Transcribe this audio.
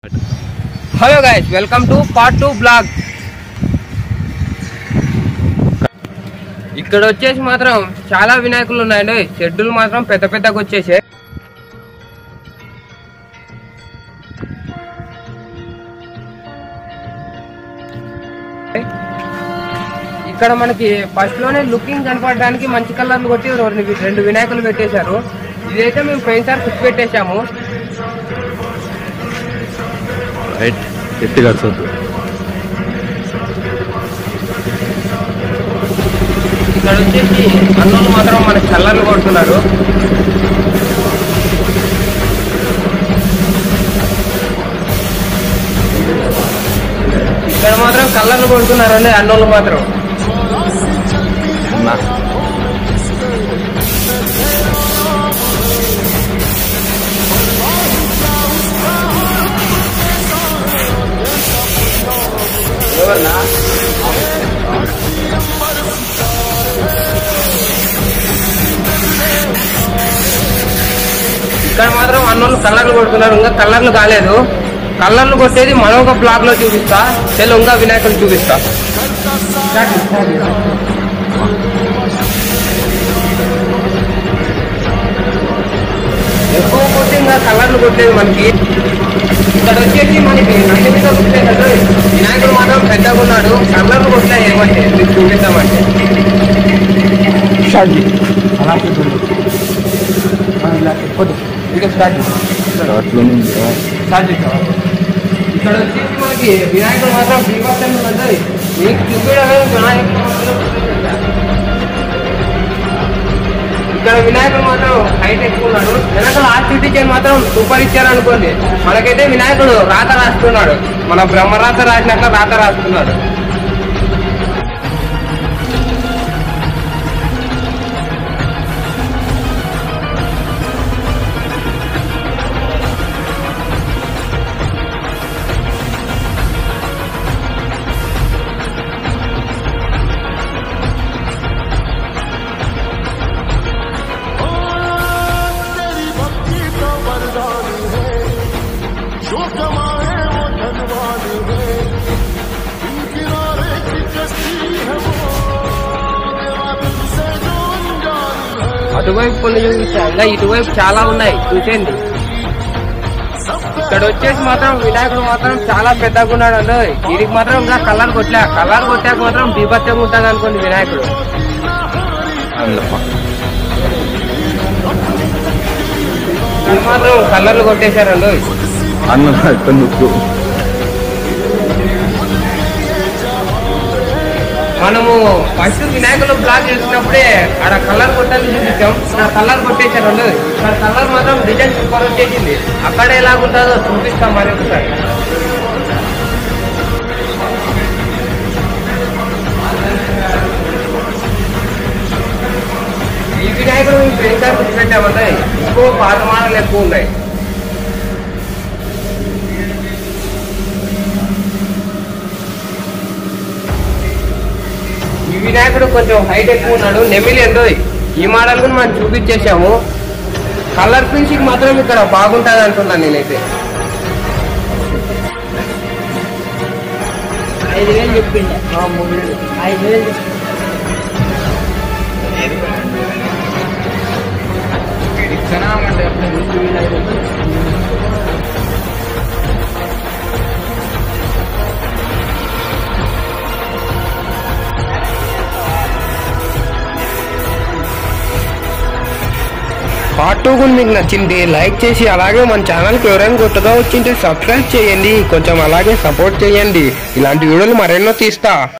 Hello guys welcome to part two blog ఇక్కడ వచ్చేసి మాత్రం చాలా వినాయకులు ఉన్నాయండి షెడ్యూల్ మాత్రం పెద్ద పెద్దగా వచ్చేసాయి ఇక్కడ మనకి ఫస్ట్ లోనే లుకింగ్ కనపడడానికి మంచి కలర్లు కొట్టి రెండు రెండు వినాయకులు పెట్టేశారు ఇదైతే మేము పోయినసారి కుక్ పెట్టేశాము రైట్ గట్టిగా అరచొద్దు ఇక్కడ వచ్చేసి అన్నోళ్ళు మాత్రం మనకి కలర్లు కొడుతున్నారు ఇక్కడ మాత్రం కలర్లు కొడుతున్నారండి అన్నోళ్ళు మాత్రం నా ఇక్కడ మాత్రం అన్నోళ్ళు కలర్లు కొడుతున్నారు ఇంకా కలర్లు కాలేదు కలర్లు కొట్టేది మరొక బ్లాక్ లో చూపిస్తా తెలు ఇంకా వినాయకులు చూపిస్తా ఎక్కువ కొట్టి ఇంకా కలర్లు కొట్టేది మనకి ఇక్కడ వచ్చేసి మనకి నంది మీద కూర్చోలేదు వినాయకుడు మాత్రం పెద్దగా ఉన్నాడు కలర్లు కొట్టినా ఏమంటే మీకు చూపిద్దామంటే ఇక స్టార్ట్ అట్లనే స్టార్ట్ చేసావా? ఇక్కడ వచ్చేసి మనకి వినాయకుడు మాత్రం బీభత్సంగా ఉంటుంది మీకు చూపించడమే వినాయకుడు మాత్రం ఇక్కడ వినాయకుడు మాత్రం హైట్ ఎక్కువ ఉన్నాడు వెనకాల ఆర్ట్ టీచర్ మాత్రం సూపర్ ఇచ్చారు అనుకోండి మనకైతే వినాయకుడు రాత రాస్తున్నాడు మన బ్రహ్మరాత రాసినాక రాత రాస్తున్నాడు तेरी भक्ति का वरदान है जो कमाए वो धनवान है इन किनारे की कश्ती है वो मेरा दिल से जो अनजान है అటువైపు కొన్ని చూపిస్తా ఇంకా ఇటువైపు చాలా ఉన్నాయి చూసేయండి ఇక్కడ వచ్చేసి మాత్రం వినాయకుడు మాత్రం చాలా పెద్దగా ఉన్నాడు అండి వీడికి మాత్రం ఇంకా కలర్ కొట్టలే కలర్ కొట్టాక మాత్రం బీభత్సంగా ఉంటుంది అనుకోండి వినాయకుడు ఇది మాత్రం కలర్లు కొట్టేశారండి అన్న ఇక్కడ నువ్వు మనము ఫస్ట్ వినాయకులు బ్లాక్ చేసినప్పుడే ఆడ కలర్ కొట్టాలని చూపించాం ఆ కలర్ కొట్టేశారండి ఆ కలర్ మాత్రం డిజైన్ సూపర్ వచ్చేసింది అక్కడ ఎలాగుంటుందో చూపిస్తాం మరి ఒకసారి ఈ వినాయకుడు మేము పెంచారు కూర్చోబెట్టామంటే ఎక్కువ పాత మాటలు ఎక్కువ ఉన్నాయి ఈ వినాయకుడు కొంచెం హైట్ ఎక్కువ ఉన్నాడు నెమిలి ఎంతో ఈ మోడల్ కూడా మనం చూపించేసాము కలర్ ఫినిషింగ్ మాత్రం ఇక్కడ బాగుంటుంది అంటున్నాను నేనైతే ఐదు వేలు చెప్పిండే ఐదు వేలు పార్ట్ టూ కూడా మీకు నచ్చింది లైక్ చేసి అలాగే మన ఛానల్కి ఎవరైనా కొత్తగా వచ్చింటే సబ్స్క్రైబ్ చేయండి కొంచెం అలాగే సపోర్ట్ చేయండి ఇలాంటి వీడియోలు మరెన్నో తీస్తా